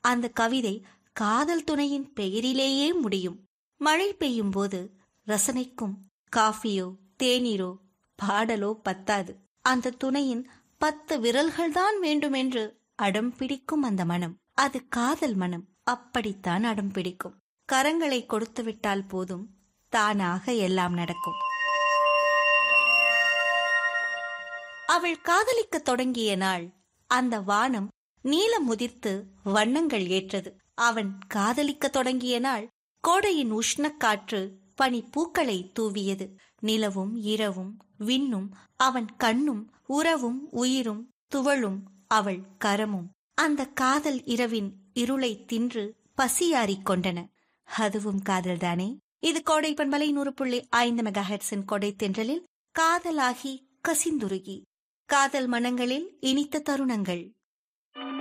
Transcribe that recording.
அந்த கவிதை காதல் துணையின் பெயரிலேயே முடியும் மழை பெய்யும் போது ரசனைக்கும் காஃபியோ தேநீரோ பாடலோ பத்தாது அந்த துணையின் பத்து விரல்கள்தான் வேண்டுமென்று அடம் பிடிக்கும் அந்த மனம் அது காதல் மனம் அப்படித்தான் அடம் பிடிக்கும் கரங்களை கொடுத்து விட்டால் போதும் தானாக எல்லாம் நடக்கும் அவள் காதலிக்க தொடங்கிய நாள் அந்த வானம் நீலம் முதிர்த்து வண்ணங்கள் ஏற்றது அவன் காதலிக்க தொடங்கிய நாள் கோடையின் உஷ்ணக்காற்று பனி பூக்களை தூவியது நிலவும் இரவும் விண்ணும் அவன் கண்ணும் உறவும் உயிரும் துவளும் அவள் கரமும் அந்த காதல் இரவின் இருளை தின்று பசியாறிக் கொண்டன அதுவும் காதல்தானே இது கோடை பண்பலை நூறு புள்ளி ஐந்து மெகா ஹெட்ஸின் கொடை தென்றலில் காதலாகி கசிந்துருகி காதல் மனங்களில் இனித்த தருணங்கள்